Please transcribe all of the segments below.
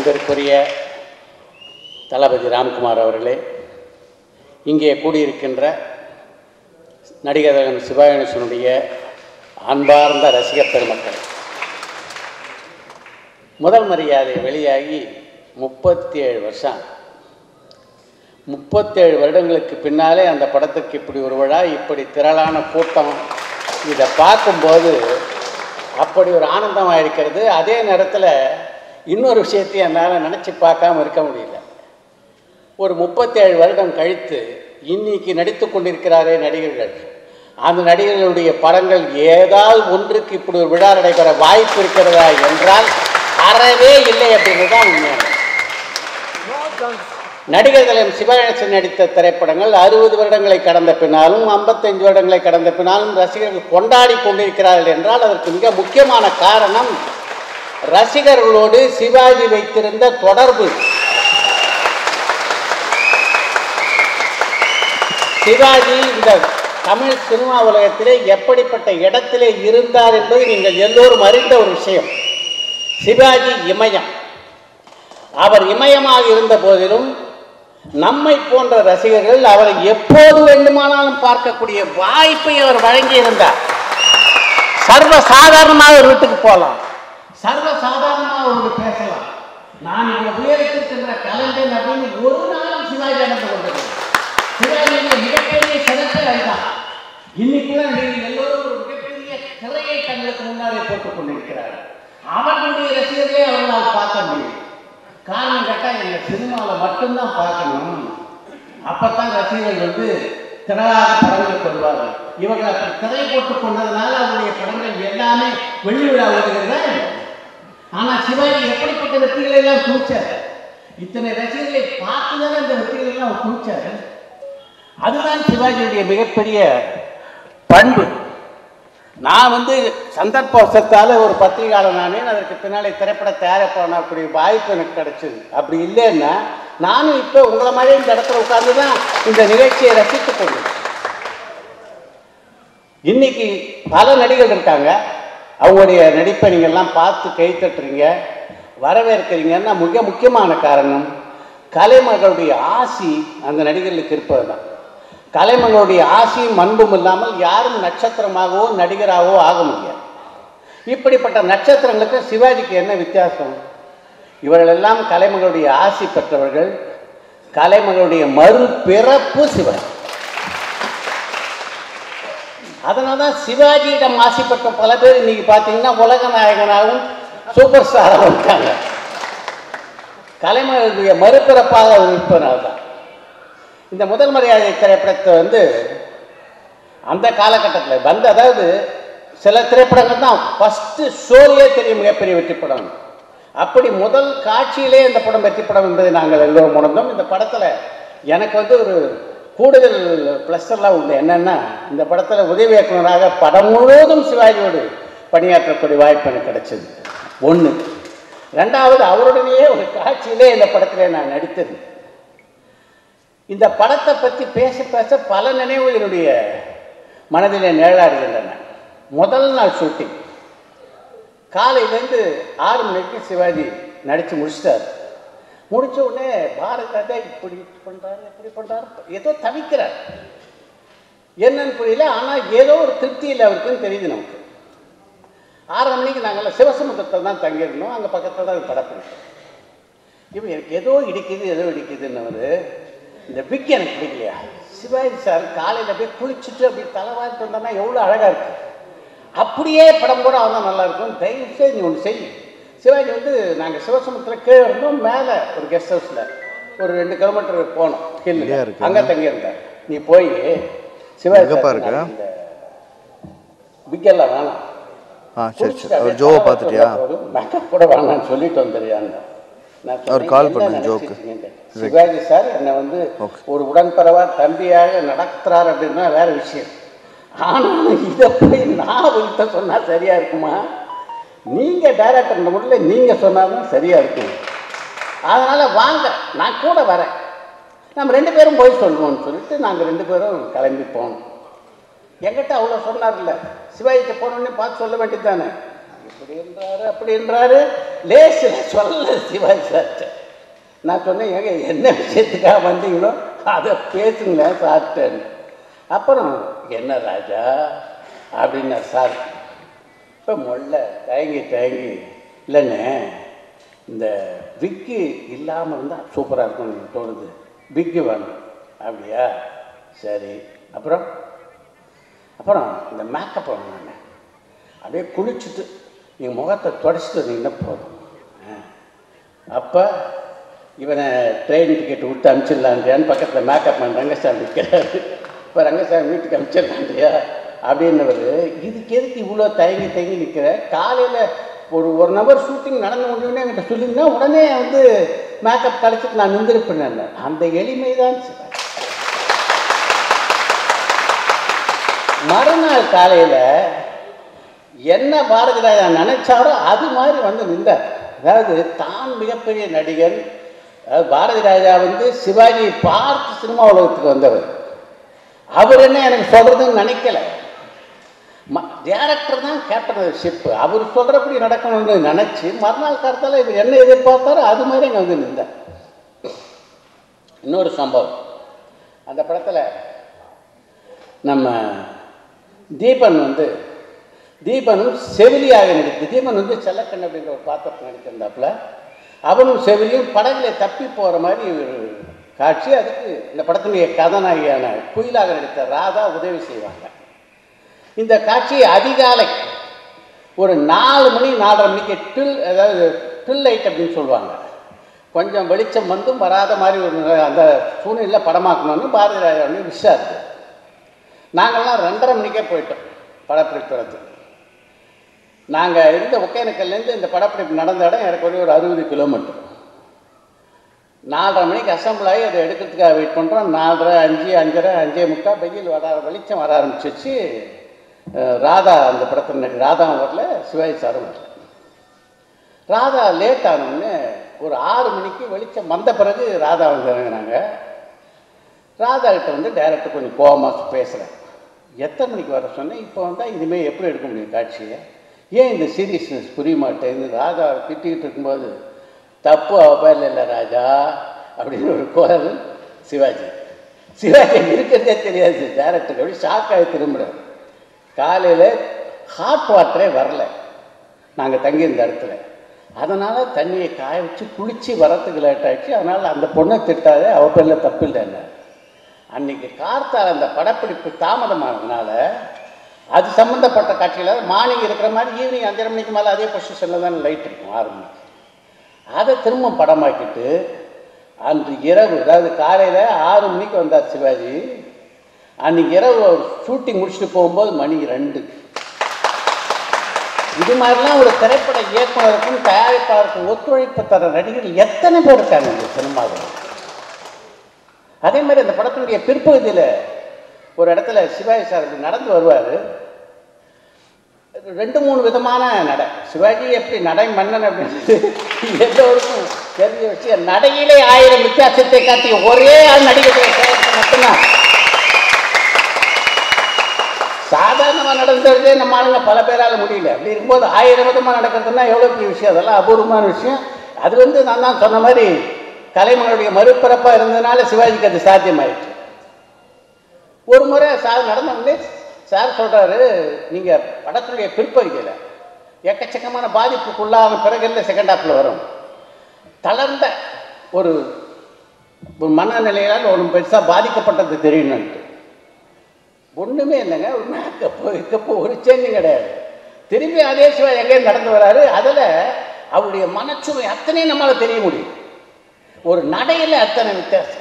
அன்பிற்குரிய தளபதி ராம்குமார் அவர்களே இங்கே கூடியிருக்கின்ற நடிகர் திலகம் சிவாகணேசனுடைய அன்பார்ந்த ரசிகப் பெருமக்கள் முதல் மரியாதை வெளியாகி முப்பத்தி ஏழு வருஷம் முப்பத்தேழு வருடங்களுக்கு பின்னாலே அந்த படத்துக்கு இப்படி ஒரு விழா இப்படி திரளான கூட்டம் இதை பார்க்கும்போது அப்படி ஒரு ஆனந்தமாக இருக்கிறது அதே நேரத்தில் இன்னொரு விஷயத்தையும் என்னால் நினச்சி பார்க்காம இருக்க முடியல ஒரு முப்பத்தேழு வருடம் கழித்து இன்னைக்கு நடித்து கொண்டிருக்கிறாரே நடிகர்கள் அந்த நடிகர்களுடைய படங்கள் ஏதாவது ஒன்றுக்கு இப்படி ஒரு விழா நடைபெற வாய்ப்பு இருக்கிறதா என்றால் அறவே இல்லை அப்படின்றது தான் உண்மையான நடிகர் தலைவர் சிவகணேசன் நடித்த திரைப்படங்கள் அறுபது வருடங்களை கடந்த பின்னாலும் ஐம்பத்தஞ்சு வருடங்களை கடந்த பின்னாலும் ரசிகர்கள் கொண்டாடி கொண்டிருக்கிறார்கள் என்றால் அதற்கு மிக முக்கியமான காரணம் ரசிகர்களோடு சிவாஜி வைத்திருந்த தொடர்பு சிவாஜி இந்த தமிழ் சினிமா உலகத்திலே எப்படிப்பட்ட இடத்திலே இருந்தார் என்பது நீங்கள் எல்லோரும் அறிந்த ஒரு விஷயம் சிவாஜி இமயம் அவர் இமயமாக இருந்த போதிலும் நம்மை போன்ற ரசிகர்கள் அவரை எப்போது வேண்டுமானாலும் பார்க்கக்கூடிய வாய்ப்பை அவர் வழங்கியிருந்தார் சர்வ சாதாரணமாக ஒரு வீட்டுக்கு போகலாம் சர்வ சாதாரணமாக ஒரு பேசலாம் நான் இவ்வளவு உயரத்தில் சென்ற கலைஞன் அப்படின்னு ஒரு நாளும் சிவாஜி நடந்து கொண்டிருந்தேன் சிவாஜியுடைய மிகப்பெரிய சிறப்பே அதுதான் இன்னைக்குள்ள நீங்கள் எல்லோரும் ஒரு மிகப்பெரிய திரையை தங்களுக்கு முன்னாலே போட்டுக் கொண்டிருக்கிறார்கள் அவர்களுடைய ரசிகர்களே அவர்களால் பார்க்க முடியும் காரணம் கேட்டால் எங்கள் சினிமாவில் மட்டும்தான் பார்க்கணும் அப்பத்தான் ரசிகர்கள் வந்து திரளாக படங்கள் கொள்வார்கள் இவர்கள் அப்படி திரை போட்டு கொண்டதுனால அவருடைய படங்கள் எல்லாமே வெள்ளி விழா வருகிறதா ஆனால் சிவாஜி எப்படிப்பட்ட வெற்றிகளை எல்லாம் குவிச்சார் இத்தனை ரசிகர்களை பார்த்து தானே அந்த வெற்றிகளை எல்லாம் அவர் குவிச்சார் அதுதான் சிவாஜியுடைய மிகப்பெரிய பண்பு நான் வந்து சந்தர்ப்பவசத்தால் ஒரு பத்திரிகையாளர் நானேன் அதற்கு பின்னாலே திரைப்பட தயாரிப்பாளக்கூடிய வாய்ப்பு எனக்கு கிடைச்சது அப்படி இல்லைன்னா நானும் இப்போ உங்களை மாதிரி இந்த இடத்துல உட்கார்ந்து தான் இந்த நிகழ்ச்சியை ரசித்துக் கொண்டேன் இன்னைக்கு பல நடிகர்கள் இருக்காங்க அவங்களுடைய நடிப்பை நீங்கள்லாம் பார்த்து கை தட்டுறீங்க வரவேற்கிறீங்கன்னா மிக முக்கியமான காரணம் கலைமகளுடைய ஆசி அந்த நடிகர்களுக்கு இருப்பது தான் கலைமகளுடைய ஆசையும் அன்பும் இல்லாமல் யாரும் நட்சத்திரமாகவோ நடிகராகவோ ஆக முடியாது இப்படிப்பட்ட நட்சத்திரங்களுக்கு சிவாஜிக்கு என்ன வித்தியாசம் இவர்களெல்லாம் கலைமகளுடைய ஆசி பெற்றவர்கள் கலைமகளுடைய மறுபிறப்பு சிவாஜி அதனால தான் சிவாஜியிடம் ஆசை பெற்ற பல பேர் இன்னைக்கு பார்த்தீங்கன்னா உலக நாயகனாகவும் சூப்பர் ஸ்டாராகவும் இருக்காங்க கலைமகளுடைய மறுபிறப்பாக இருப்பதனால தான் இந்த முதல் மரியாதை திரைப்படத்தை வந்து அந்த காலகட்டத்தில் வந்து அதாவது சில திரைப்படங்கள் தான் ஃபஸ்ட்டு ஷோலேயே தெரியும் மிகப்பெரிய வெற்றி படம் அப்படி முதல் காட்சியிலே இந்த படம் வெற்றி படம் என்பதை நாங்கள் எல்லோரும் உணர்ந்தோம் இந்த படத்தில் எனக்கு வந்து ஒரு கூடுதல் ப்ளஸ் எல்லாம் உண்டு என்னென்னா இந்த படத்தில் உதவி இயக்குனராக படம் முழுவதும் சிவாஜியோடு பணியாற்றக்கூடிய வாய்ப்பு எனக்கு கிடைச்சது ஒன்று ரெண்டாவது அவருடனேயே ஒரு காட்சியிலே இந்த படத்திலே நான் நடித்தது இந்த படத்தை பற்றி பேச பேச பல நினைவுகள் என்னுடைய மனதிலே நிழலாடுகின்றன முதல் நாள் ஷூட்டிங் காலையிலேருந்து ஆறு மணிக்கு சிவாஜி நடித்து முடிச்சிட்டார் முடிச்ச உடனே பாரத் ராஜா இப்படி பண்ணுறாரு இப்படி பண்ணுறாரு ஏதோ தவிக்கிறார் என்னன்னு புரியல ஆனால் ஏதோ ஒரு திருப்தி இல்லை அவருக்குன்னு தெரியுது நமக்கு ஆறரை மணிக்கு நாங்கள் சிவசமுத்திரத்தில் தான் தங்கியிருந்தோம் அங்கே பக்கத்தில் தான் படப்பிடிச்சோம் இவன் எனக்கு ஏதோ இடிக்குது ஏதோ இடிக்குதுன்னு இந்த பிக் எனக்கு பிடிக்கலையா சிவாஜி சார் காலையில் போய் குளிச்சுட்டு அப்படி தலைவாரிட்டு வந்தோம்னா எவ்வளோ அழகாக இருக்கு அப்படியே படம் கூட வந்தால் நல்லா இருக்கும் தயவு செய்து நீ ஒன்று செய் சிவாஜி வந்து நாங்கள் சிவசமுத்திரம் கீழே இருந்தோம் மேலே ஒரு கெஸ்ட் ஹவுஸில் ஒரு ரெண்டு கிலோமீட்டர் போனோம் ஹில் எங்கேயா இருக்கு? அங்கே தங்கியிருந்தேன் நீ போய் சிவாஜி எங்கப்பா சார் இருக்கு? இந்த பிக்கெல்லாம் வேணாம் ஆ சரி சரி அவர் ஜோவை பார்த்துட்டியா மேக்கப் கூட வேணாம்னு சொல்லிட்டு வந்துடுறியான்னு நான் அவர் சொன்னேன், கால் என்ன பண்ணுங்க நினைச்சிட்டு ஜோக்கு. இருக்கீங்க? சிவாஜி சார் என்னை வந்து Okay. ஒரு உடன்பிறவா தம்பியாக நடத்துறார் அப்படின்னா வேற விஷயம் ஆனாலும் இதை போய் நான் உங்கள்கிட்ட சொன்னா சரியா இருக்குமா நீங்க டைரக்டர் முடியல நீங்க சொன்னாதான் சரியா இருக்கும் அதனால வாங்க நான் கூட வரேன் நம்ம ரெண்டு பேரும் போய் சொல்லுவோம்னு சொல்லிட்டு நாங்கள் ரெண்டு பேரும் கிளம்பி போனோம் என்கிட்ட அவ்வளோ சொன்னார்ல சிவாஜிட்ட போனோடனே பார்த்து சொல்ல வேண்டியது தானே இப்படின்றாரு அப்படின்றாரு லேசில் சொல்ல சிவாஜி சார்ட்ட நான் சொன்னேன் ஏங்க என்ன விஷயத்துக்காக வந்தீங்களோ அதை பேசுங்களேன் சார்ட்டேன்னு அப்புறம் என்ன ராஜா அப்படின்னா சார் இப்போ முள்ள தயங்கி தயங்கி இல்லைண்ணே இந்த விக்கு இல்லாமல் இருந்தால் சூப்பராக இருக்கும்னு எனக்கு தோணுது விக்கு வேணும் அப்படியா சரி அப்புறம் அப்புறம் இந்த மேக்கப் பண்ணணும் அப்படியே குளிச்சுட்டு நீங்கள் முகத்தை தொடச்சிட்டு வந்தீங்கன்னா போதும் அப்போ இவனை ட்ரெயின் டிக்கெட் விட்டு அனுப்பிச்சிடலான்றியான்னு பக்கத்தில் மேக்கப் பண்ண ரங்கசாமி நிற்கிறாரு இப்போ ரங்கசாமி வீட்டுக்கு அனுப்பிச்சிடலான்றியா அப்படின்னவர் இதுக்கு எதுக்கு இவ்வளோ தயங்கி தயங்கி நிற்கிற காலையில் ஒரு ஒரு நபர் ஷூட்டிங் நடந்து முடியும்னு என்கிட்ட சொல்லிங்கன்னா உடனே வந்து மேக்கப் கழிச்சிட்டு நான் நின்றுருப்பேன் அந்த எளிமை தான் சிவன் மறுநாள் காலையில் என்ன பாரதி ராஜா நினைச்சாரோ அது மாதிரி வந்து நின்றார் அதாவது தான் மிகப்பெரிய நடிகன் அதாவது பாரதி ராஜா வந்து சிவாஜியை பார்த்து சினிமா உலகத்துக்கு வந்தவர் அவர் என்ன எனக்கு சொல்றதுன்னு நினைக்கல டேரக்டர் தான் கேப்டன் ஷிப்பு அவர் சொல்கிறபடி நடக்கணும்னு நினச்சி மறுநாள் காலத்தால் இவர் என்ன எதிர்பார்த்தாரோ அது மாதிரி இங்கே வந்து நின்றார் இன்னொரு சம்பவம் அந்த படத்தில் நம்ம தீபன் வந்து தீபனும் செவிலியாக நடித்து தீபன் வந்து செல்லக்கண் அப்படின்ற ஒரு பாத்திரத்தை நடித்திருந்தாப்புல அவனும் செவிலியும் படகுல தப்பி போகிற மாதிரி ஒரு காட்சி அதுக்கு இந்த படத்தினுடைய கதாநாயகியான குயிலாக நடித்த ராதா உதவி செய்வாங்க இந்த காட்சி அதிகாலை ஒரு நாலு மணி நாலரை மணிக்கு டில் அதாவது டில் லைட் அப்படின்னு சொல்லுவாங்க கொஞ்சம் வெளிச்சம் வந்தும் வராத மாதிரி ஒரு நிலை- அந்த சூழ்நிலையில் படமாக்கணும்னு பாரதி ராஜா வந்து விசாரிச்சு நாங்கள்லாம் ரெண்டரை மணிக்கே போயிட்டோம் படப்பிடிப்புறதுக்கு நாங்கள் இருந்த ஒகேனக்கல்லேருந்து இந்த படப்பிடிப்பு நடந்த இடம் எனக்கு ஒரு அறுபது கிலோமீட்டர் நாலரை மணிக்கு அசம்பிள் ஆகி அதை எடுக்கிறதுக்காக வெயிட் பண்ணுறோம் நாலரை அஞ்சு அஞ்சரை அஞ்சே முக்கால் வெயில் வர வெளிச்சம் வர ஆரம்பிச்சிச்சு அஹ் ராதா அந்த படத்தில் நடி ராதாவும் வரல சிவாஜி சாரும் வரல ராதா லேட் ஆனோடனே ஒரு ஆறு மணிக்கு வெளிச்சம் வந்த பிறகு ராதா வந்து இறங்குறாங்க ராதா கிட்ட வந்து டைரக்டர் கொஞ்சம் கோவமாக பேசுகிறேன் எத்தனை மணிக்கு வர சொன்னேன் இப்போ வந்தால் இனிமேல் எப்படி எடுக்க முடியும் காட்சியை ஏன் இந்த சீரியஸ்னஸ் புரிய மாட்டேங்குது ராதா திட்டிக்கிட்டு இருக்கும்போது தப்பு அவள் இல்லை ராஜா அப்படின்னு ஒரு குரல் சிவாஜி சிவாஜி இருக்கிறதே தெரியாது டேரக்டர் அப்படி ஷாக் ஆகி திரும்புகிறார் காலையில் ஹாட் வாட்டரே வரல நாங்கள் தங்கியிருந்த இடத்துல அதனால் தண்ணியை காய வச்சு குளித்து வரத்துக்கு லேட் ஆயிடுச்சு அதனால் அந்த பொண்ணை திட்டாதே அவ பேரில் தப்பு இல்லைன்னு அன்னைக்கு கார்த்தால் அந்த படப்பிடிப்பு தாமதமானதுனால அது சம்மந்தப்பட்ட காட்சியில் மார்னிங் இருக்கிற மாதிரி ஈவினிங் அஞ்சரை மணிக்கு மேலே அதே பொசிஷனில் தான் லைட் இருக்கும் ஆறு மணிக்கு அதை திரும்ப படமாக்கிட்டு அன்று இரவு அதாவது காலையில் ஆறு மணிக்கு வந்தார் சிவாஜி அன்னைக்கு இரவு ஷூட்டிங் முடிச்சுட்டு போகும்போது மணி ரெண்டு இது மாதிரிலாம் ஒரு திரைப்பட இயக்குனருக்கும் தயாரிப்பாளருக்கும் ஒத்துழைப்பு தர நடிகர்கள் எத்தனை பேர் இருக்காங்க இந்த சினிமாவில் அதே மாதிரி அந்த படத்தினுடைய பிற்பகுதியில் ஒரு இடத்துல சிவாஜி சார் இப்படி நடந்து வருவார் ரெண்டு மூணு விதமான நடை சிவாஜி எப்படி நடை மன்னன் அப்படின்னு எல்லோருக்கும் தெரிஞ்ச விஷயம் நடையிலே ஆயிரம் வித்தியாசத்தை காட்டிய ஒரே ஆள் நடிகர் சேகர் மட்டும்தான் சாதாரணமாக நடந்துறதே நம்ம ஆளுங்க பல பேரால் முடியல அப்படி இருக்கும்போது ஆயிரம் விதமாக நடக்கிறதுனா எவ்வளோ பெரிய விஷயம் அதெல்லாம் அபூர்வமான விஷயம் அது வந்து நான் தான் சொன்ன மாதிரி கலைமகளுடைய மறுபிறப்பாக இருந்ததுனால சிவாஜிக்கு அது சாத்தியமாயிடுச்சு ஒரு முறை சார் நடந்தவங்களே சார் சொல்கிறாரு நீங்கள் படத்துடைய பிற்பகுதியில் எக்கச்சக்கமான பாதிப்புக்குள்ளான பிறகு இல்லை செகண்ட் ஹாஃபில் வரும் தளர்ந்த ஒரு ஒரு மனநிலையால் ஒரு பெருசாக பாதிக்கப்பட்டது தெரியணுன்ட்டு ஒன்றுமே இல்லைங்க ஒரு மேக்கப்பு வைக்கப்பு ஒரு சேஞ்சும் கிடையாது திரும்பி அதே சிவா எங்கேயும் நடந்து வராரு அதில் அவருடைய மனச்சுமை அத்தனையும் நம்மளால் தெரிய முடியும் ஒரு நடையில் அத்தனை வித்தியாசம்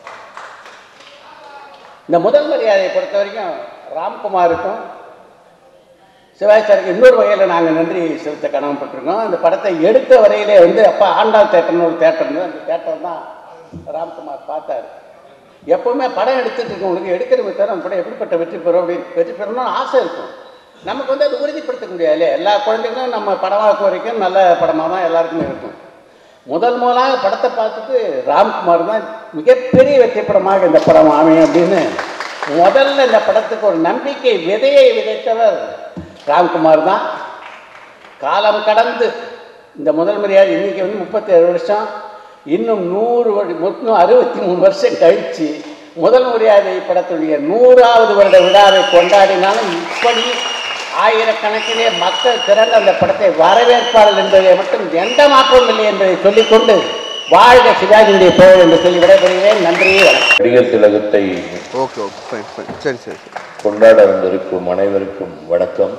இந்த முதல் மரியாதையை பொறுத்த வரைக்கும் ராம்குமாருக்கும் சிவாஜி சாருக்கு இன்னொரு வகையில் நாங்கள் நன்றி செலுத்த கடமைப்பட்டிருக்கோம் அந்த படத்தை எடுத்த வரையிலே வந்து அப்போ ஆண்டாள் தேட்டர்னு ஒரு தேட்டர் இருந்தது அந்த தேட்டர் தான் ராம்குமார் பார்த்தாரு எப்போவுமே படம் எடுத்துட்டு இருக்கவங்களுக்கு எடுக்கிற வித்தரம் அந்த படம் எப்படிப்பட்ட வெற்றி பெறும் அப்படின்னு வெற்றி பெறணும்னு ஆசை இருக்கும் நமக்கு வந்து அது உறுதிப்படுத்த முடியாது இல்லையா எல்லா குழந்தைங்களும் நம்ம படமாக்க வரைக்கும் நல்ல படமாக தான் எல்லாருக்குமே இருக்கும் முதல் முதலாக படத்தை பார்த்துட்டு ராம்குமார் தான் மிகப்பெரிய வெற்றி படமாக இந்த படம் அமையும் அப்படின்னு முதல்ல இந்த படத்துக்கு ஒரு நம்பிக்கை விதையை விதைத்தவர் ராம்குமார் தான் காலம் கடந்து இந்த முதல் மரியாதை இன்னைக்கு வந்து முப்பத்தேழு வருஷம் இன்னும் நூறு வரு- இன்னும் அறுபத்தி மூணு வருஷம் கழித்து முதல் மரியாதை படத்துடைய நூறாவது வருட விழாவை கொண்டாடினாலும் இப்படி ஆயிரக்கணக்கிலே மக்கள் திரண்டு அந்த படத்தை வரவேற்பார்கள் என்பதை மட்டும் எந்த மாற்றமும் இல்லை என்பதை சொல்லிக்கொண்டு வாழ்க சிவாஜியுடைய புகழ் என்று சொல்லி விடைபெறுகிறேன் நன்றி வணக்கம் நடிகர் திலகத்தை ஓகே ஓகே ஃபைன் ஃபைன் சரி சரி சரி கொண்டாட வந்திருக்கும் அனைவருக்கும் வணக்கம்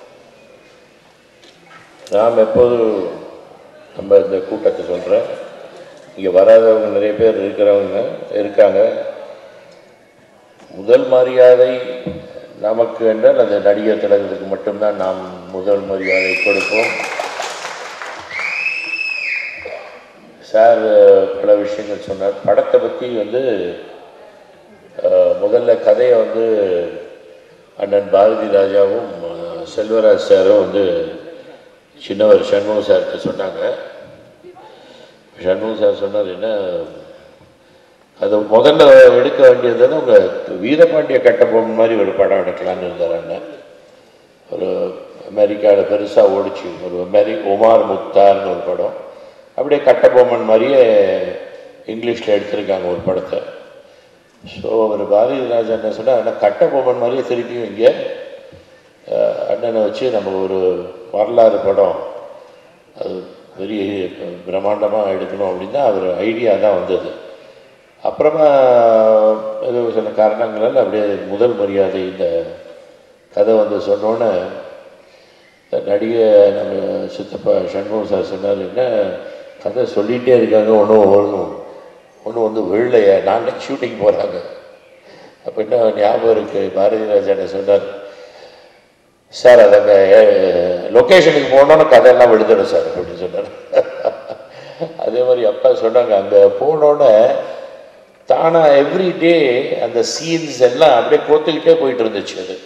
நாம் எப்போது நம்ம இந்த கூட்டத்தை சொல்கிறேன் இங்கே வராதவங்க நிறைய பேர் இருக்கிறவங்க இருக்காங்க முதல் மரியாதை நமக்கு என்றால் அந்த நடிகர் திலகத்துக்கு மட்டும்தான் நாம் முதல் மரியாதை கொடுப்போம் சார் பல விஷயங்கள் சொன்னார் படத்தை பற்றி வந்து அஹ், முதல்ல கதையை வந்து அண்ணன் பாரதி ராஜாவும் அஹ், செல்வராஜ் சாரும் வந்து சின்னவர் சண்முக சார்கிட்ட சொன்னாங்க சண்முக சார் சொன்னார் என்ன அது முதல்ல எடுக்க வேண்டியது உங்கள் வீரபாண்டிய கட்டபொம்மன் மாதிரி ஒரு படம் எடுக்கலான்னு இருந்தார் அண்ணன் ஒரு அமெரிக்காவில் பெருசாக ஓடிச்சு ஒரு அமெரி உமார் முக்தார்னு ஒரு படம் அப்படியே கட்டபொம்மன் மாதிரியே இங்கிலீஷில் எடுத்திருக்காங்க ஒரு படத்தை ஸோ அவர் பாரதி ராஜா என்ன சொன்னால் ஆனால் கட்டபொம்மன் மாதிரியே திருப்பியும் இங்கே அஹ், அண்ணனை வச்சு நம்ம ஒரு வரலாறு படம் அது பெரிய பிரம்மாண்டமாக எடுக்கணும் அப்படின்னு தான் அவர் ஐடியா தான் வந்தது அப்புறமா ஏதோ சில காரணங்களால் அப்படியே முதல் மரியாதை இந்த கதை வந்து சொன்னோன்னே இந்த நடிகை நம்ம சித்தப்பா சண்முகம் சார் சொன்னார் என்ன கதை சொல்லிகிட்டே இருக்காங்க ஒன்றும் ஒன்றும் ஒன்றும் வந்து விழலையே நாளைக்கு ஷூட்டிங் போகிறாங்க அப்போ என்ன ஞாபகம் இருக்குது பாரதி ராஜா என்ன சொன்னார் சார் அது அங்கே லொக்கேஷனுக்கு போனோன்னு கதையெல்லாம் விழுந்துடும் சார் அப்படின்னு சொன்னார் அதே மாதிரி அப்பா சொன்னாங்க அங்கே போனோன்னே தானாக எவ்ரி டே அந்த சீன்ஸ் எல்லாம் அப்படியே கோத்துக்கிட்டே போயிட்டு இருந்துச்சு அது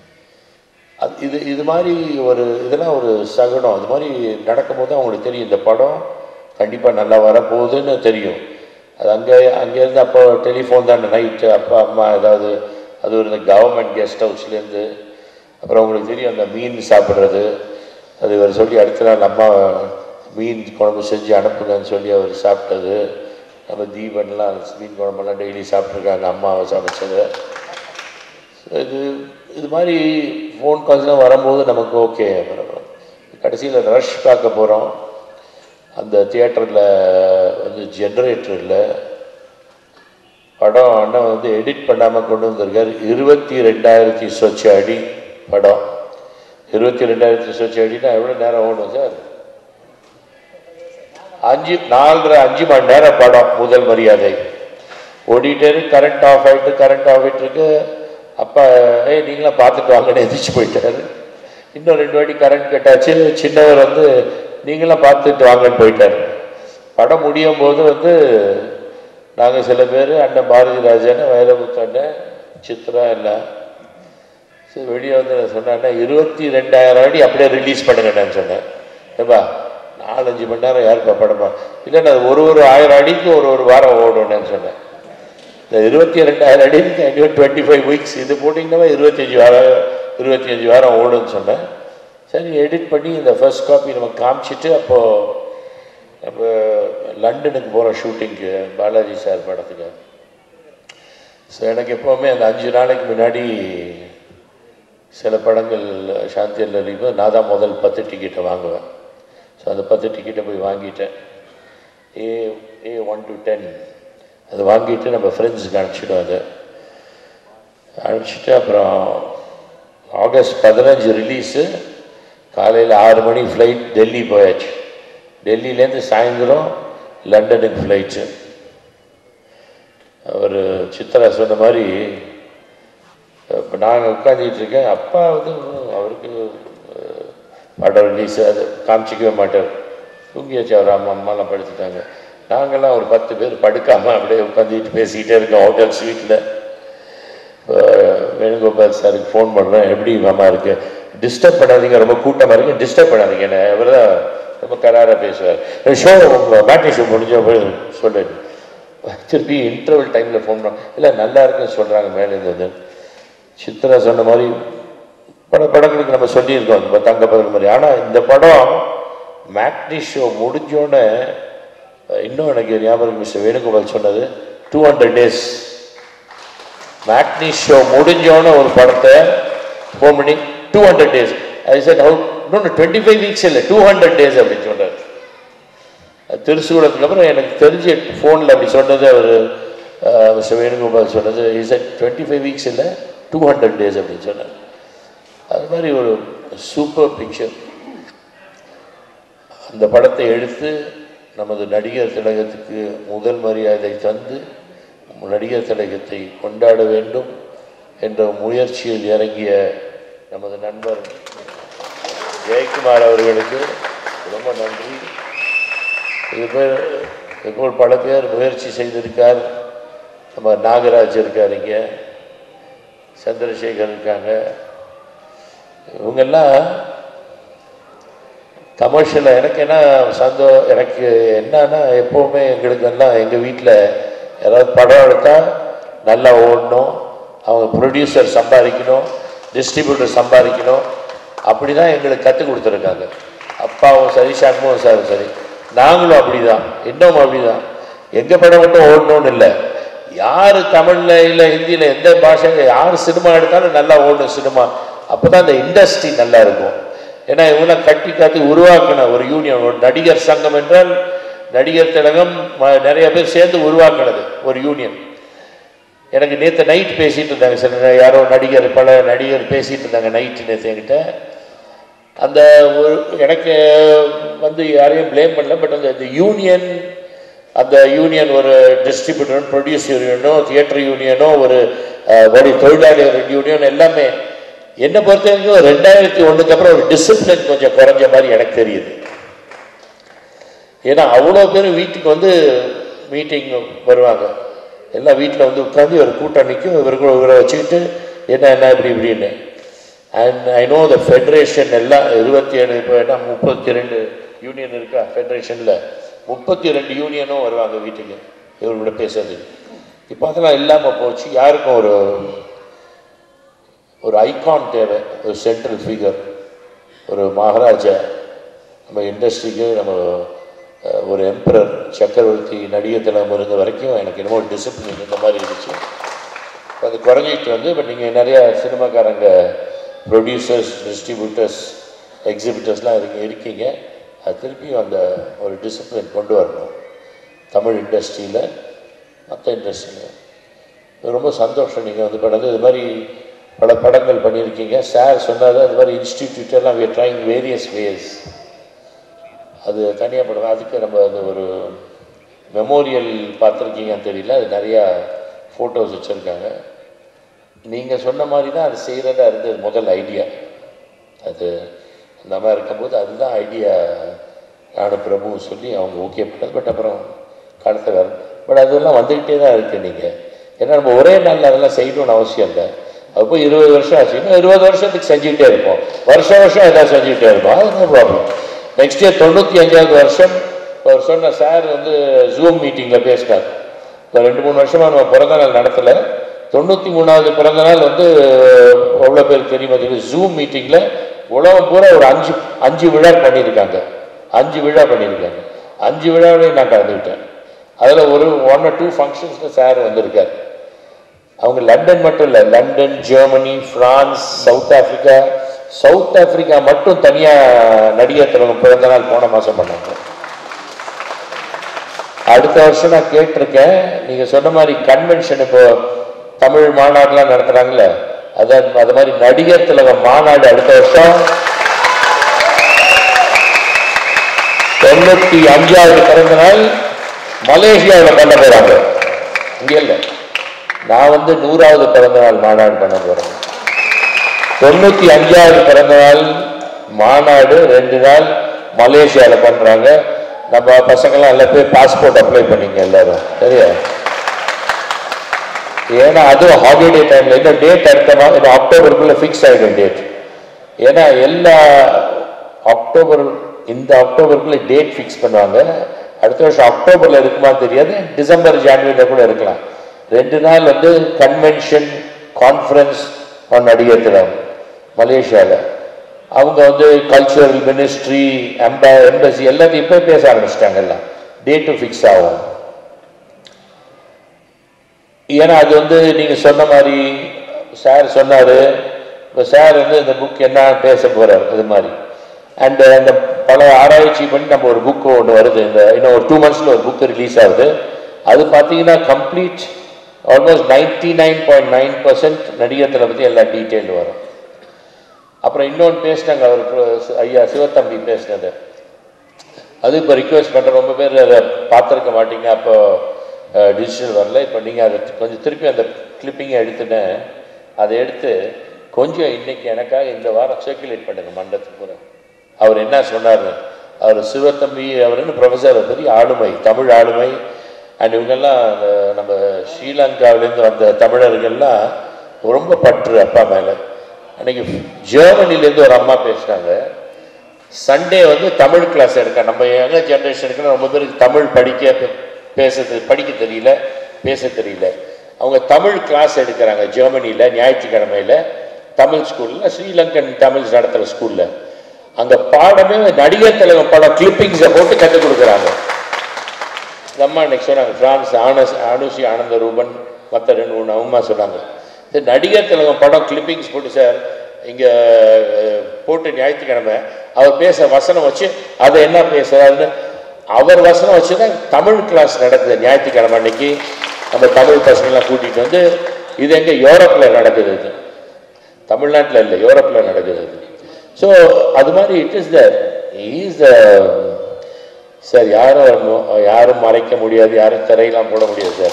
அது இது இது மாதிரி ஒரு இதெல்லாம் ஒரு சகுனம் அது மாதிரி நடக்கும்போது அவங்களுக்கு தெரியும் இந்த படம் கண்டிப்பாக நல்லா வரப்போகுதுன்னு தெரியும் அது அங்கே அங்கேருந்து அப்போ டெலிஃபோன் தான் நைட்டு அப்பா அம்மா ஏதாவது அது ஒரு கவர்மெண்ட் கெஸ்ட் ஹவுஸ்லேருந்து அப்புறம் உங்களுக்கு தெரியும் அந்த மீன் சாப்பிட்றது அது இவர் சொல்லி அடுத்த நாள் அம்மா மீன் குழம்பு செஞ்சு அனுப்புங்கன்னு சொல்லி அவர் சாப்பிட்டது நம்ம தீபன்லாம் மீன் குழம்பெல்லாம் டெய்லி சாப்பிட்ருக்காங்க அம்மாவை சமைச்சது இது இது மாதிரி ஃபோன் கால்ஸ்லாம் வரும்போது நமக்கு ஓகே கடைசியில் ரஷ் பார்க்க போகிறோம் அந்த தியேட்டரில் வந்து ஜென்ரேட்டர் இல்லை படம் அண்ணன் வந்து எடிட் பண்ணாமல் கொண்டு வந்திருக்காரு இருபத்தி ரெண்டாயிரத்தி சொச்ச அடி படம் இருபத்தி ரெண்டாயிரத்தி சொச்ச அடினா எவ்வளோ நேரம் ஓடும் சார் அஞ்சு நாலரை அஞ்சு மணி நேரம் படம் முதல் மரியாதை ஓடிட்டே இருக்கு கரண்ட் ஆஃப் ஆகிட்டு கரண்ட் ஆஃப் ஆகிட்டு இருக்கு அப்பா ஏய் நீங்களாம் பார்த்துட்டு வாங்கன்னு எதிர்த்து போயிட்டாரு இன்னும் ரெண்டு வாட்டி கரண்ட் கட்டாச்சு சின்னவர் வந்து நீங்களாம் பார்த்துட்டு வாங்கன்னு போயிட்டார் படம் முடியும் போது வந்து நாங்கள் சில பேர் அண்ணன் பாரதி ராஜன் வைரமுத்து அண்ணன் சித்ரா எல்லாம் சரி வெளியே வந்து நான் சொன்னேன் இருபத்தி ரெண்டாயிரம் அடி அப்படியே ரிலீஸ் பண்ணுங்கன்னு சொன்னேன் ஏப்பா நாலஞ்சு மணி நேரம் யாருப்பா படமா இல்லைன்னா அது ஒரு ஒரு ஆயிரம் அடிக்கு ஒரு ஒரு வாரம் ஓடணும்னு சொன்னேன் இந்த இருபத்தி ரெண்டாயிரம் அடிக்கு இன்னும் டுவெண்ட்டி ஃபைவ் வீக்ஸ் இது போட்டிங்கன்னா இருபத்தஞ்சி வாரம் இருபத்தி அஞ்சு வாரம் ஓடுன்னு சொன்னேன் சரி எடிட் பண்ணி இந்த ஃபர்ஸ்ட் காப்பி நம்ம காமிச்சிட்டு அப்போது நம்ம லண்டனுக்கு போகிறோம் ஷூட்டிங்க்கு பாலாஜி சார் படத்துக்கு ஸோ எனக்கு எப்போவுமே அந்த அஞ்சு நாளைக்கு முன்னாடி சில படங்கள் சாந்தியில் இருக்கும்போது நான் தான் முதல் பத்து டிக்கெட்டை வாங்குவேன் ஸோ அந்த பத்து டிக்கெட்டை போய் வாங்கிட்டேன் A A one to ten அது வாங்கிட்டு நம்ம ஃப்ரெண்ட்ஸுக்கு அனுப்பிச்சிடும் அதை அனுப்பிச்சிட்டு அப்புறம் ஆகஸ்ட் பதினஞ்சு ரிலீஸு காலையில் ஆறு மணி ஃப்ளைட் டெல்லி போயாச்சு டெல்லியிலேருந்து சாயந்தரம் லண்டனுக்கு ஃப்ளைட்டு அவர் சித்ரா சொன்ன மாதிரி இப்போ நாங்கள் உட்காந்துட்டு இருக்கேன் அப்பா வந்து அவருக்கு அஹ், படம் ரிலீஸ் அது காமிச்சிக்கவே மாட்டார் தூங்கியாச்சு அவர் அம்மா அம்மாலாம் படுத்துட்டாங்க நாங்கள்லாம் ஒரு பத்து பேர் படுக்காமல் அப்படியே உட்காந்துட்டு பேசிக்கிட்டே இருக்கோம் ஹோட்டல் ஸ்வீட்டில் வேணுகோபால் சாருக்கு ஃபோன் பண்ணுறேன் எப்படி மாமா இருக்கு டிஸ்டர்ப் பண்ணாதீங்க ரொம்ப கூட்டமாக இருக்கு டிஸ்டர்ப் பண்ணாதீங்க என்ன இவர் தான் ரொம்ப கராராக பேசுவார் ஷோ மேட்னி ஷோ முடிஞ்ச போய் சொல்லு திருப்பி இன்டர்வல் டைமில் ஃபோன் பண்ணோம் இல்லை நல்லா இருக்குன்னு சொல்கிறாங்க மேலேருந்து வந்து சித்ரா சொன்ன மாதிரி பல படங்களுக்கு நம்ம சொல்லியிருக்கோம் இந்த தங்க பதில் மாதிரி ஆனால் இந்த படம் மேக்னி ஷோ முடிஞ்சோடனே இன்னும் எனக்கு ஞாபகம் மிஸ்டர் வேணுகோபால் சொன்னது டூ ஹண்ட்ரட் டேஸ் மேக்னி ஷோ முடிஞ்சோன்னு ஒரு படத்தை ஃபோன் பண்ணி டூ ஹண்ட்ரட் டேஸ் அது சார் ஹவு இன்னொன்று டுவெண்ட்டி ஃபைவ் வீக்ஸ் இல்லை டூ ஹண்ட்ரட் டேஸ் அப்படின்னு சொன்னார் அது திருச்சூடத்துக்கு அப்புறம் எனக்கு தெரிஞ்சு ஃபோனில் அப்படி சொன்னது அவர் மிஸ்டர் வேணுகோபால் சொன்னது is at twenty five weeks இல்லை டூ ஹண்ட்ரட் டேஸ் அப்படின்னு சொன்னார் அது மாதிரி ஒரு சூப்பர் பிக்சர் அந்த படத்தை எடுத்து நமது நடிகர் திலகத்துக்கு முதல் மரியாதை தந்து நடிகர் திலகத்தை கொண்டாட வேண்டும் என்ற முயற்சியில் இறங்கிய நமது நண்பர் ஜெயக்குமார் அவர்களுக்கு ரொம்ப நன்றி இது பேர் இதுபோல் பல பேர் முயற்சி செய்திருக்கார் நம்ம நாகராஜ் இருக்கார் இங்கே சந்திரசேகர் இருக்காங்க இவங்கெல்லாம் கமர்ஷியலாக எனக்கு என்ன சந்தோ எனக்கு என்னன்னா எப்போவுமே எங்களுக்கு எல்லாம் எங்கள் வீட்டில் யாராவது படம் எடுத்தால் நல்லா ஓடணும் அவங்க ப்ரொடியூசர் சம்பாதிக்கணும் டிஸ்ட்ரிபியூட்டர் சம்பாதிக்கணும் அப்படி தான் எங்களுக்கு கற்றுக் கொடுத்துருக்காங்க அப்பாவும் சரி சண்முகம் சாரும் சரி நாங்களும் அப்படி தான் இன்னும் அப்படி தான் எங்கள் படம் மட்டும் ஓடணும்னு இல்லை யார் தமிழில் இல்லை ஹிந்தியில் எந்த பாஷையில் யார் சினிமா எடுத்தாலும் நல்லா ஓடணும் சினிமா அப்போ தான் அந்த இண்டஸ்ட்ரி நல்லா இருக்கும் ஏன்னா இவங்க கட்டி காத்தி உருவாக்கின ஒரு யூனியன் ஒரு நடிகர் சங்கம் என்றால் நடிகர் திலகம் ம- நிறைய பேர் சேர்ந்து உருவாக்கினது ஒரு யூனியன் எனக்கு நேற்று நைட் பேசிட்டு இருந்தாங்க சில யாரோ நடிகர் பல நடிகர் பேசிட்டு இருந்தாங்க நைட்டு நேற்று என்கிட்ட அந்த ஒரு எனக்கு வந்து யாரையும் ப்ளேம் பண்ணல பட் அந்த இந்த யூனியன் அந்த யூனியன் ஒரு டிஸ்ட்ரிபியூட்டர் ப்ரொடியூசர் யூனியனோ தியேட்டர் யூனியனோ ஒரு அஹ், ஒரு தொழிலாளர் யூனியன் எல்லாமே என்னை பொறுத்த வரைக்கும் ரெண்டாயிரத்தி ஒண்ணுக்கு அப்புறம் ஒரு டிசிப்ளின் கொஞ்சம் குறைஞ்ச மாதிரி எனக்கு தெரியுது ஏன்னா அவ்வளோ பேர் வீட்டுக்கு வந்து மீட்டிங் வருவாங்க எல்லாம் வீட்டில் வந்து உட்காந்து ஒரு கூட்டம் நிற்கும் இவர்கள் இவரை வச்சுக்கிட்டு என்ன என்ன இப்படி இப்படின்னு and I know the federation எல்லாம் இருபத்தி ஏழு இப்போ என்ன முப்பத்தி ரெண்டு யூனியன் இருக்கா ஃபெடரேஷனில் முப்பத்தி ரெண்டு யூனியனும் வருவாங்க வீட்டுக்கு இவர்களோட பேசுறதுக்கு இப்போ அதெல்லாம் இல்லாமல் போச்சு யாருக்கும் ஒரு ஒரு ஐகான் தேவை ஒரு சென்ட்ரல் ஃபிகர் ஒரு மகாராஜா நம்ம இண்டஸ்ட்ரிக்கு நம்ம அஹ், ஒரு எம்பரர் சக்கரவர்த்தி நடிகர் திலகம் இருந்த வரைக்கும் எனக்கு என்னமோ டிசிப்ளின் இந்த மாதிரி இருந்துச்சு இப்ப அது குறைஞ்சிட்டு வந்து இப்போ நீங்கள் நிறைய சினிமாக்காரங்க ப்ரொடியூசர்ஸ் டிஸ்ட்ரிபியூட்டர்ஸ் எக்ஸிபிட்டர்ஸ்லாம் இருக்கு இருக்கீங்க அது திருப்பியும் அந்த ஒரு டிசிப்ளின் கொண்டு வரணும் தமிழ் இண்டஸ்ட்ரியில் மற்ற இண்டஸ்ட்ரியில் ரொம்ப சந்தோஷம் நீங்கள் வந்து படம் இது மாதிரி பல படங்கள் பண்ணியிருக்கீங்க சார் சொன்னார் அது மாதிரி இன்ஸ்டிடியூட் எல்லாம் we are trying various ways அது தனியாக படம் அதுக்கு நம்ம அது ஒரு மெமோரியல் பார்த்துருக்கீங்கன்னு தெரியல அது நிறையா ஃபோட்டோஸ் வச்சுருக்காங்க நீங்கள் சொன்ன மாதிரி தான் அது செய்கிறதா இருந்தது முதல் ஐடியா அது அந்த மாதிரி இருக்கும்போது அதுதான் ஐடியா நானும் பிரபுவும் சொல்லி அவங்க ஓகே பண்ணது பட் அப்புறம் கடத்த வேறு பட் அதெல்லாம் வந்துக்கிட்டே தான் இருக்குது நீங்கள் ஏன்னா நம்ம ஒரே நாளில் அதெல்லாம் செய்யணும்னு அவசியம் இல்லை அது போய் இருபது வருஷம் ஆச்சு இன்னும் இருபது வருஷத்துக்கு செஞ்சுக்கிட்டே இருப்போம் வருஷம் வருஷம் எதாவது செஞ்சுக்கிட்டே இருப்போம் அது நோ ப்ராப்ளம் நெக்ஸ்ட் இயர் தொண்ணூற்றி அஞ்சாவது வருஷம் அவர் சொன்ன சார் வந்து ஜூம் மீட்டிங்கில் பேசினார் இப்போ ரெண்டு மூணு வருஷமாக நம்ம பிறந்த நாள் நடத்தலை தொண்ணூற்றி மூணாவது பிறந்த நாள் வந்து எவ்வளோ பேர் தெரியுமா தெரியும் ஜூம் மீட்டிங்கில் உலகம் பூரா ஒரு அஞ்சு அஞ்சு விழா பண்ணியிருக்காங்க அஞ்சு விழா பண்ணியிருக்காங்க அஞ்சு விழாவிலையும் நான் கலந்துக்கிட்டேன் அதில் ஒரு ஒன் ஆர் டூ ஃபங்க்ஷன்ஸில் சார் வந்திருக்கார் அவங்க லண்டன் மட்டும் இல்லை London Germany France South Africa South Africa மட்டும் தனியாக நடிகர் திலகம் பிறந்த நாள் போன மாதம் பண்ணாங்க அடுத்த வருஷம் நான் கேட்டிருக்கேன் நீங்க சொன்ன மாதிரி கன்வென்ஷன் இப்போ தமிழ் மாநாடுலாம் நடத்துறாங்கல்ல அதான் அது மாதிரி நடிகர் திலகம் மாநாடு அடுத்த வருஷம் தொண்ணூத்தி அஞ்சாவது பிறந்த நாள் மலேசியாவில் பண்ண போறாங்க இங்க இல்ல நான் வந்து நூறாவது பிறந்த நாள் மாநாடு பண்ண போறேன் தொண்ணூத்தி அஞ்சாவது பிறந்த நாள் மாநாடு ரெண்டு நாள் மலேசியாவில் பண்றாங்க நம்ம பசங்களாம் எல்லாம் போய் பாஸ்போர்ட் அப்ளை பண்ணீங்க எல்லாரும் சரியா ஏன்னா அதுவும் ஹாலிடே டைம்ல இந்த டேட் அடுத்த மாதம் அக்டோபருக்குள்ள ஃபிக்ஸ் ஆகிடும் டேட் ஏன்னா எல்லா அக்டோபர் இந்த அக்டோபருக்குள்ள டேட் ஃபிக்ஸ் பண்ணுவாங்க அடுத்த வருஷம் அக்டோபர்ல இருக்குமா தெரியாது டிசம்பர் ஜான்வரியில கூட இருக்கலாம் ரெண்டு நாள் வந்து கன்வென்ஷன் கான்ஃபரன்ஸ் நடிகர் தினம் மலேசியாவில் அவங்க வந்து கல்ச்சுரல் மினிஸ்ட்ரி எம்ப எம்பசி எல்லாத்தையும் இப்போ பேச ஆரம்பிச்சிட்டாங்க எல்லாம் டேட்டு ஃபிக்ஸ் ஆகும் ஏன்னா அது வந்து நீங்கள் சொன்ன மாதிரி சார் சொன்னார் இப்போ சார் வந்து இந்த புக் என்ன பேச போகிறார் அது மாதிரி அண்ட் அந்த பல ஆராய்ச்சி பண்ணி நம்ம ஒரு புக்கு ஒன்று வருது இந்த இன்னும் ஒரு டூ மந்த்ஸில் ஒரு புக்கு ரிலீஸ் ஆகுது அது பார்த்தீங்கன்னா complete almost ninety nine point nine percent நடிகர்களை பற்றி எல்லா டீட்டெயில் வரும் அப்புறம் இன்னொன்று பேசினாங்க அவர் pro- ஐயா சிவத்தம்பி பேசினது அது இப்போ ரிக்வெஸ்ட் பண்ணுற ரொம்ப பேர் அதை பார்த்துருக்க மாட்டீங்க அப்போ டிஜிட்டல் வரல இப்போ நீங்கள் அதை கொஞ்சம் திருப்பி அந்த கிளிப்பிங்கை எடுத்துன்னு அதை எடுத்து கொஞ்சம் இன்னைக்கு எனக்காக இந்த வாரம் சர்க்குலேட் பண்ணுங்க மண்டலத்துக்கு பூரா அவர் என்ன சொன்னார் அவர் சிவத்தம்பி அவருன்னு ப்ரொஃபஸர் பெரிய ஆளுமை தமிழ் ஆளுமை அண்ட் இவங்கெல்லாம் அந்த நம்ம ஸ்ரீலங்காவிலேருந்து வந்த தமிழர்கள்லாம் ரொம்ப பற்று அப்பா மேலே அன்னைக்கு ஜெர்மனிலேருந்து ஒரு அம்மா பேசினாங்க சண்டே வந்து தமிழ் கிளாஸ் எடுக்க நம்ம யங்க ஜென்ரேஷனுக்கு ரொம்ப பேருக்கு தமிழ் படிக்க பே- பேச தெ- படிக்க தெரியல பேச தெரியல அவங்க தமிழ் கிளாஸ் எடுக்கிறாங்க ஜெர்மனியில் ஞாயிற்றுக்கிழமையில் தமிழ் ஸ்கூலில் ஸ்ரீலங்கன் தமிழ் நடத்துகிற ஸ்கூலில் அங்கே பாடமே நடிகர் தலைவர் படம் கிளிப்பிங்ஸை போட்டு கற்றுக் கொடுக்குறாங்க இந்த அம்மா இன்னைக்கு சொன்னாங்க பிரான்ஸ் ஆனஸ் அனுஷி ஆனந்த ரூபன் மற்ற ரெண்டு மூணு அம்மா சொன்னாங்க இது நடிகர் திலகம் படம் கிளிப்பிங்ஸ் போட்டு சார் இங்கே போட்டு ஞாயிற்றுக்கிழமை அவர் பேச வசனம் வச்சு அதை என்ன பேசுறாருன்னு அவர் வசனம் வச்சு தான் தமிழ் கிளாஸ் நடக்குது ஞாயிற்றுக்கிழமை அன்னைக்கு நம்ம தமிழ் பசங்கள்லாம் கூட்டிகிட்டு வந்து இது எங்கே யூரோப்பில் நடக்குது இது தமிழ்நாட்டில் இல்லை யூரோப்பில் நடக்குது அது ஸோ அது மாதிரி it is the is the sir யாரும் மு- யாரும் மறைக்க முடியாது யாரும் திரையெல்லாம் போட முடியாது சார்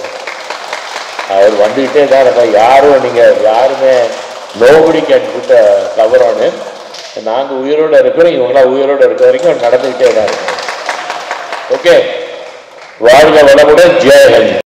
அவர் வந்துக்கிட்டே தான் இருப்பார் யாரும் நீங்கள் யாருமே நோபடி கேன் புட்ட கவரானு நாங்கள் உயிரோடு இருக்கிறோம் இவங்களாம் உயிரோடு இருக்க வரைக்கும் நடந்துக்கிட்டே தான் இருக்கோம் ஓகே வாழ்க வளமுடன் ஜெயஹந்த்